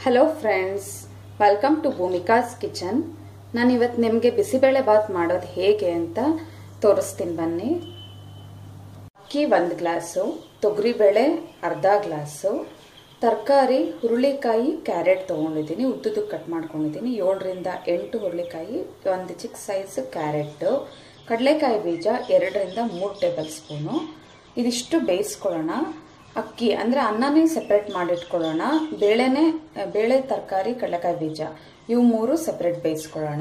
hello friends welcome to Bhoomika's kitchen ನಾನು ಇವತ್ತು ನಿಮಗೆ ಬಿಸಿಬೇಳೆ ಬಾತ್ ಮಾಡೋದು ಹೇಗೆ ಅಂತ ತೋರಿಸ್ತೀನಿ ಬನ್ನಿ ಅಕ್ಕಿ ಒಂದು ಗ್ಲಾಸು ತೊಗರಿಬೇಳೆ ಅರ್ಧ ಗ್ಲಾಸು ತರಕಾರಿ ಹುರುಳಿಕಾಯಿ ಕ್ಯಾರೆಟ್ ತೊಗೊಂಡಿದ್ದೀನಿ ಉದ್ದುದ್ದು ಕಟ್ ಮಾಡ್ಕೊಂಡಿದ್ದೀನಿ ಏಳರಿಂದ ಎಂಟು ಹುರುಳಿಕಾಯಿ ಒಂದು ಚಿಕ್ಕ ಸೈಜ್ ಕ್ಯಾರೆಟ್ಟು ಕಡಲೆಕಾಯಿ ಬೀಜ ಎರಡರಿಂದ ಮೂರು ಟೇಬಲ್ ಸ್ಪೂನು ಇದಿಷ್ಟು ಬೇಯಿಸ್ಕೊಳ್ಳೋಣ ಅಕ್ಕಿ ಅಂದರೆ ಅನ್ನನೇ ಸೆಪ್ರೇಟ್ ಮಾಡಿಟ್ಕೊಳ್ಳೋಣ ಬೇಳೆನೇ ಬೇಳೆ ತರಕಾರಿ ಕಡಲೆಕಾಯಿ ಬೀಜ ಇವು ಮೂರು ಸೆಪ್ರೇಟ್ ಬೇಯಿಸ್ಕೊಳ್ಳೋಣ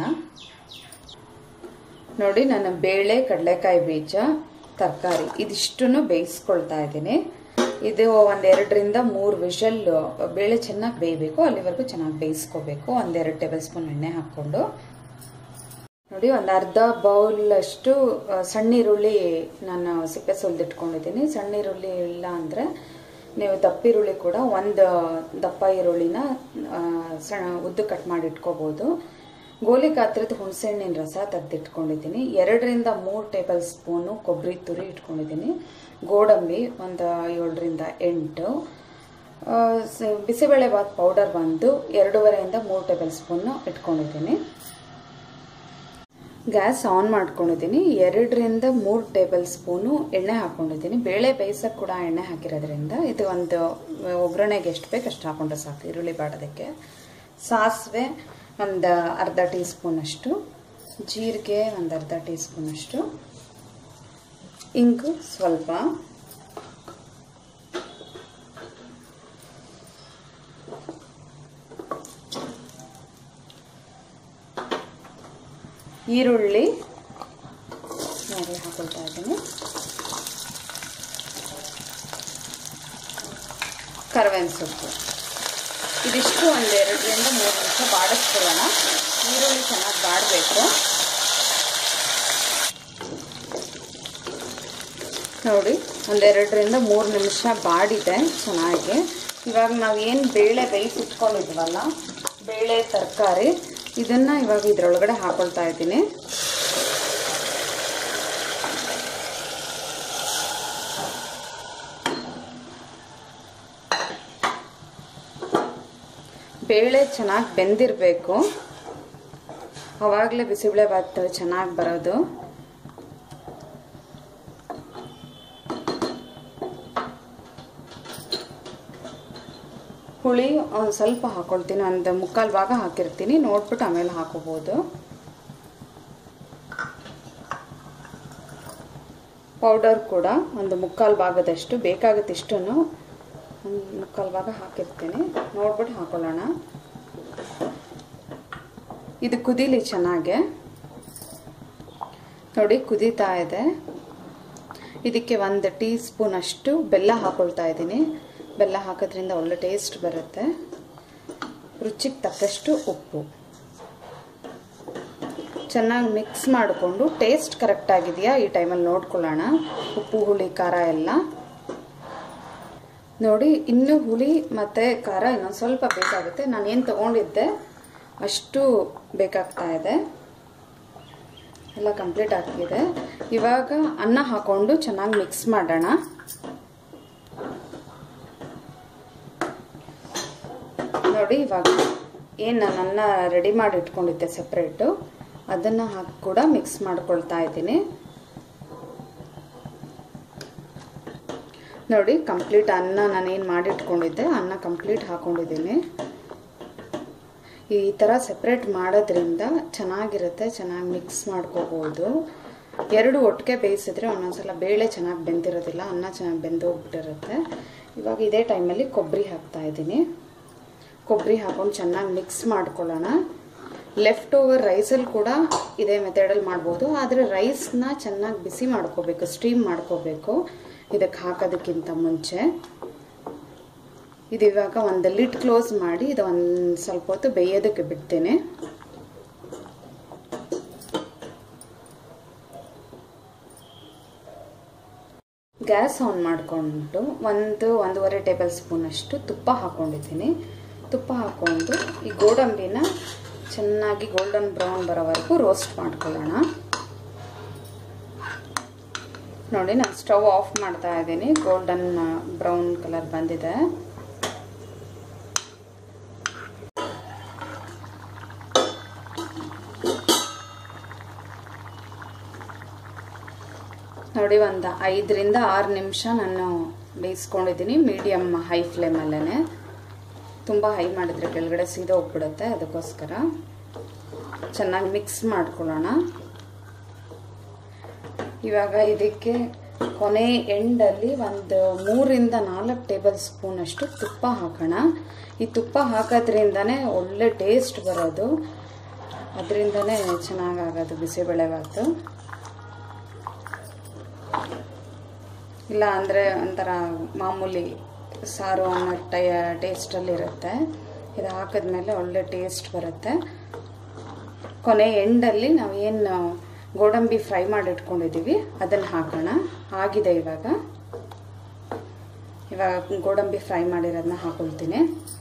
ನೋಡಿ ನಾನು ಬೇಳೆ ಕಡಲೆಕಾಯಿ ಬೀಜ ತರಕಾರಿ ಇದಿಷ್ಟನ್ನು ಬೇಯಿಸ್ಕೊಳ್ತಾ ಇದ್ದೀನಿ ಇದು ಒಂದೆರಡರಿಂದ ಮೂರು ವಿಷಲ್ ಬೇಳೆ ಚೆನ್ನಾಗಿ ಬೇಯಬೇಕು ಅಲ್ಲಿವರೆಗೂ ಚೆನ್ನಾಗಿ ಬೇಯಿಸ್ಕೋಬೇಕು ಒಂದೆರಡು ಟೇಬಲ್ ಸ್ಪೂನ್ ಎಣ್ಣೆ ಹಾಕ್ಕೊಂಡು ನೋಡಿ ಒಂದು ಅರ್ಧ ಬೌಲ್ ಅಷ್ಟು ಸಣ್ಣ ಈರುಳ್ಳಿ ನಾನು ಸಿಪ್ಪೆ ಸುಲಿದಿಟ್ಕೊಂಡಿದ್ದೀನಿ ಸಣ್ಣ ಈರುಳ್ಳಿ ಇಲ್ಲ ಅಂದರೆ ನೀವು ದಪ್ಪ ಈರುಳ್ಳಿ ಕೂಡ ಒಂದು ದಪ್ಪ ಈರುಳ್ಳಿನ ಸಣ್ಣ ಉದ್ದು ಕಟ್ ಮಾಡಿ ಇಟ್ಕೋಬೋದು ಗೋಲಿ ಗಾತ್ರದ ಹುಣಸೆಹಣ್ಣಿನ ರಸ ತೆಗೆದಿಟ್ಕೊಂಡಿದ್ದೀನಿ ಎರಡರಿಂದ ಮೂರು ಟೇಬಲ್ ಸ್ಪೂನು ಕೊಬ್ಬರಿ ತುರಿ ಇಟ್ಕೊಂಡಿದ್ದೀನಿ ಗೋಡಂಬಿ ಒಂದು ಏಳರಿಂದ ಎಂಟು ಬಿಸಿಬೇಳೆ ಬಾತ್ ಪೌಡರ್ ಬಂದು ಎರಡೂವರೆಯಿಂದ ಮೂರು ಟೇಬಲ್ ಸ್ಪೂನು ಇಟ್ಕೊಂಡಿದ್ದೀನಿ ಗ್ಯಾಸ್ ಆನ್ ಮಾಡ್ಕೊಂಡಿದ್ದೀನಿ ಎರಡರಿಂದ ಮೂರು ಟೇಬಲ್ ಸ್ಪೂನು ಎಣ್ಣೆ ಹಾಕ್ಕೊಂಡಿದ್ದೀನಿ ಬೇಳೆ ಬೇಯಿಸೋಕೆ ಕೂಡ ಎಣ್ಣೆ ಹಾಕಿರೋದ್ರಿಂದ ಇದು ಒಂದು ಒಗ್ಗರಣೆಗೆ ಎಷ್ಟು ಬೇಕು ಅಷ್ಟು ಹಾಕೊಂಡ್ರೆ ಸಾಕು ಈರುಳ್ಳಿ ಬಾಡೋದಕ್ಕೆ ಸಾಸಿವೆ ಒಂದು ಅರ್ಧ ಟೀ ಸ್ಪೂನಷ್ಟು ಜೀರಿಗೆ ಒಂದು ಅರ್ಧ ಟೀ ಸ್ಪೂನಷ್ಟು ಇಂಗು ಸ್ವಲ್ಪ ಈರುಳ್ಳಿ ನೋಡಿ ಹಾಕೊಳ್ತಾ ಇದ್ದೀನಿ ಕರ್ಬೇವಿನ ಸೊಪ್ಪು ಇದಿಷ್ಟು ಒಂದೆರಡರಿಂದ ಮೂರು ನಿಮಿಷ ಬಾಡಿಸ್ಕೊಳ್ಳೋಣ ಈರುಳ್ಳಿ ಚೆನ್ನಾಗಿ ಬಾಡಬೇಕು ನೋಡಿ ಒಂದೆರಡರಿಂದ ಮೂರು ನಿಮಿಷ ಬಾಡಿದೆ ಚೆನ್ನಾಗಿ ಇವಾಗ ನಾವು ಏನು ಬೇಳೆ ಬೇಯಿಸಿಟ್ಕೊಂಡಿದ್ವಲ್ಲ ಬೇಳೆ ತರಕಾರಿ ಇದನ್ನು ಇವಾಗ ಇದರೊಳಗಡೆ ಹಾಕೊಳ್ತಾ ಇದ್ದೀನಿ ಬೇಳೆ ಚೆನ್ನಾಗಿ ಬೆಂದಿರಬೇಕು ಅವಾಗಲೇ ಬಿಸಿಬೇಳೆ ಭಾತ್ ಚೆನ್ನಾಗಿ ಬರೋದು ಹುಳಿ ಒಂದು ಸ್ವಲ್ಪ ಹಾಕೊಳ್ತೀನಿ ಒಂದು ಮುಕ್ಕಾಲು ಭಾಗ ಹಾಕಿರ್ತೀನಿ ನೋಡ್ಬಿಟ್ಟು ಆಮೇಲೆ ಹಾಕೋಬೋದು ಪೌಡರ್ ಕೂಡ ಒಂದು ಮುಕ್ಕಾಲು ಭಾಗದಷ್ಟು ಬೇಕಾಗುತ್ತೆ ಇಷ್ಟನ್ನು ಒಂದು ಮುಕ್ಕಾಲು ಭಾಗ ಹಾಕಿರ್ತೀನಿ ನೋಡ್ಬಿಟ್ಟು ಹಾಕೊಳ್ಳೋಣ ಇದು ಕುದೀಲಿ ಚೆನ್ನಾಗೆ ನೋಡಿ ಕುದೀತಾ ಇದೆ ಇದಕ್ಕೆ ಒಂದು ಟೀ ಸ್ಪೂನ್ ಅಷ್ಟು ಬೆಲ್ಲ ಹಾಕೊಳ್ತಾ ಇದ್ದೀನಿ ಬೆಲ್ಲ ಹಾಕೋದ್ರಿಂದ ಒಳ್ಳೆ ಟೇಸ್ಟ್ ಬರುತ್ತೆ ರುಚಿಗೆ ತಕ್ಕಷ್ಟು ಉಪ್ಪು ಚೆನ್ನಾಗಿ ಮಿಕ್ಸ್ ಮಾಡಿಕೊಂಡು ಟೇಸ್ಟ್ ಕರೆಕ್ಟ್ ಆಗಿದೆಯಾ ಈ ಟೈಮಲ್ಲಿ ನೋಡ್ಕೊಳ್ಳೋಣ ಉಪ್ಪು ಹುಳಿ ಖಾರ ಎಲ್ಲ ನೋಡಿ ಇನ್ನೂ ಹುಳಿ ಮತ್ತು ಖಾರ ಇನ್ನೊಂದು ಸ್ವಲ್ಪ ಬೇಕಾಗುತ್ತೆ ನಾನು ಏನು ತೊಗೊಂಡಿದ್ದೆ ಅಷ್ಟು ಬೇಕಾಗ್ತಾ ಇದೆ ಎಲ್ಲ ಕಂಪ್ಲೀಟ್ ಆಗಿದೆ ಇವಾಗ ಅನ್ನ ಹಾಕ್ಕೊಂಡು ಚೆನ್ನಾಗಿ ಮಿಕ್ಸ್ ಮಾಡೋಣ ನೋಡಿ ಇವಾಗ ಏನು ನಾನು ಅನ್ನ ರೆಡಿ ಮಾಡಿ ಇಟ್ಕೊಂಡಿದ್ದೆ ಸಪ್ರೇಟು ಅದನ್ನು ಹಾಕಿ ಕೂಡ ಮಿಕ್ಸ್ ಮಾಡ್ಕೊಳ್ತಾ ಇದ್ದೀನಿ ನೋಡಿ ಕಂಪ್ಲೀಟ್ ಅನ್ನ ನಾನೇನು ಮಾಡಿಟ್ಕೊಂಡಿದ್ದೆ ಅನ್ನ ಕಂಪ್ಲೀಟ್ ಹಾಕೊಂಡಿದ್ದೀನಿ ಈ ಥರ ಸಪ್ರೇಟ್ ಮಾಡೋದ್ರಿಂದ ಚೆನ್ನಾಗಿರುತ್ತೆ ಚೆನ್ನಾಗಿ ಮಿಕ್ಸ್ ಮಾಡ್ಕೋಬೋದು ಎರಡು ಒಟ್ಟಿಗೆ ಬೇಯಿಸಿದ್ರೆ ಒಂದೊಂದ್ಸಲ ಬೇಳೆ ಚೆನ್ನಾಗಿ ಬೆಂದಿರೋದಿಲ್ಲ ಅನ್ನ ಚೆನ್ನಾಗಿ ಬೆಂದೋಗ್ಬಿಟ್ಟಿರುತ್ತೆ ಇವಾಗ ಇದೇ ಟೈಮಲ್ಲಿ ಕೊಬ್ಬರಿ ಹಾಕ್ತಾ ಇದ್ದೀನಿ ಕೊಬ್ಬರಿ ಹಾಕೊಂಡು ಚೆನ್ನಾಗಿ ಮಿಕ್ಸ್ ಮಾಡ್ಕೊಳ್ಳೋಣ ಲೆಫ್ಟ್ ಓವರ್ ರೈಸಲ್ಲಿ ಕೂಡ ಇದೇ ಮೆಥಡಲ್ಲಿ ಮಾಡ್ಬೋದು ಆದರೆ ರೈಸ್ನ ಚೆನ್ನಾಗಿ ಬಿಸಿ ಮಾಡ್ಕೋಬೇಕು ಸ್ಟೀಮ್ ಮಾಡ್ಕೋಬೇಕು ಇದಕ್ಕೆ ಹಾಕೋದಕ್ಕಿಂತ ಮುಂಚೆ ಇದು ಇವಾಗ ಒಂದು ಲಿಡ್ ಕ್ಲೋಸ್ ಮಾಡಿ ಇದು ಒಂದು ಸ್ವಲ್ಪ ಹೊತ್ತು ಬೇಯೋದಕ್ಕೆ ಬಿಡ್ತೇನೆ ಗ್ಯಾಸ್ ಆನ್ ಮಾಡಿಕೊಂಡು ಒಂದು ಒಂದೂವರೆ ಟೇಬಲ್ ಸ್ಪೂನಷ್ಟು ತುಪ್ಪ ಹಾಕ್ಕೊಂಡಿದ್ದೀನಿ ತುಪ್ಪ ಹಾಕ್ಕೊಂಡು ಈ ಗೋಡಂಬಿನ ಚೆನ್ನಾಗಿ ಗೋಲ್ಡನ್ ಬ್ರೌನ್ ಬರೋವರೆಗೂ ರೋಸ್ಟ್ ಮಾಡ್ಕೊಳ್ಳೋಣ ನೋಡಿ ನಾನು ಸ್ಟವ್ ಆಫ್ ಮಾಡ್ತಾ ಇದ್ದೀನಿ ಗೋಲ್ಡನ್ ಬ್ರೌನ್ ಕಲರ್ ಬಂದಿದೆ ನೋಡಿ ಒಂದು ಐದರಿಂದ ಆರು ನಿಮಿಷ ನಾನು ಬೇಯಿಸ್ಕೊಂಡಿದ್ದೀನಿ ಮೀಡಿಯಮ್ ಹೈ ಫ್ಲೇಮಲ್ಲೇ ತುಂಬ ಹೈ ಮಾಡಿದ್ರೆ ಕೆಳಗಡೆ ಸೀದಾ ಹೋಗ್ಬಿಡುತ್ತೆ ಅದಕ್ಕೋಸ್ಕರ ಚೆನ್ನಾಗಿ ಮಿಕ್ಸ್ ಮಾಡ್ಕೊಳ್ಳೋಣ ಇವಾಗ ಇದಕ್ಕೆ ಕೊನೆ ಎಂಡಲ್ಲಿ ಒಂದು ಮೂರಿಂದ ನಾಲ್ಕು ಟೇಬಲ್ ಸ್ಪೂನ್ ಅಷ್ಟು ತುಪ್ಪ ಹಾಕೋಣ ಈ ತುಪ್ಪ ಹಾಕೋದ್ರಿಂದನೇ ಒಳ್ಳೆ ಟೇಸ್ಟ್ ಬರೋದು ಅದರಿಂದನೇ ಚೆನ್ನಾಗಾಗೋದು ಬಿಸಿಬೇಳೆಭಾತು ಇಲ್ಲ ಅಂದರೆ ಒಂಥರ ಮಾಮೂಲಿ ಸಾರು ಅನ್ನೋ ಟೈ ಟೇಸ್ಟಲ್ಲಿರುತ್ತೆ ಇದು ಹಾಕಿದ್ಮೇಲೆ ಒಳ್ಳೆ ಟೇಸ್ಟ್ ಬರುತ್ತೆ ಕೊನೆ ಎಂಡಲ್ಲಿ ನಾವು ಏನು ಗೋಡಂಬಿ ಫ್ರೈ ಮಾಡಿ ಇಟ್ಕೊಂಡಿದ್ದೀವಿ ಅದನ್ನು ಹಾಕೋಣ ಆಗಿದೆ ಇವಾಗ ಇವಾಗ ಗೋಡಂಬಿ ಫ್ರೈ ಮಾಡಿರೋದನ್ನ ಹಾಕೊಳ್ತೀನಿ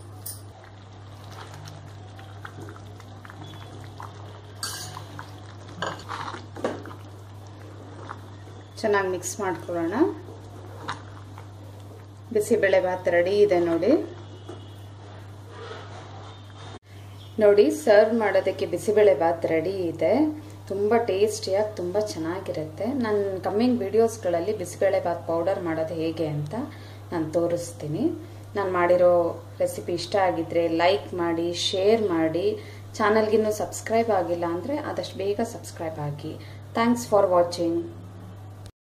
ಚೆನ್ನಾಗಿ ಮಿಕ್ಸ್ ಮಾಡ್ಕೊಳ್ಳೋಣ ಬಿಸಿಬೇಳೆ ಭಾತ್ ರೆಡಿ ಇದೆ ನೋಡಿ ನೋಡಿ ಸರ್ವ್ ಮಾಡೋದಕ್ಕೆ ಬಿಸಿಬೇಳೆ ಭಾತ್ ರೆಡಿ ಇದೆ ತುಂಬ ಟೇಸ್ಟಿಯಾಗಿ ತುಂಬ ಚೆನ್ನಾಗಿರುತ್ತೆ ನನ್ನ ಕಮ್ಮಿಂಗ್ ವಿಡಿಯೋಸ್ಗಳಲ್ಲಿ ಬಿಸಿಬೇಳೆ ಭಾತ್ ಪೌಡರ್ ಮಾಡೋದು ಹೇಗೆ ಅಂತ ನಾನು ತೋರಿಸ್ತೀನಿ ನಾನು ಮಾಡಿರೋ ರೆಸಿಪಿ ಇಷ್ಟ ಆಗಿದ್ರೆ ಲೈಕ್ ಮಾಡಿ ಶೇರ್ ಮಾಡಿ ಚಾನಲ್ಗಿನ್ನೂ ಸಬ್ಸ್ಕ್ರೈಬ್ ಆಗಿಲ್ಲ ಅಂದರೆ ಆದಷ್ಟು ಬೇಗ ಸಬ್ಸ್ಕ್ರೈಬ್ ಆಗಿ ಥ್ಯಾಂಕ್ಸ್ ಫಾರ್ ವಾಚಿಂಗ್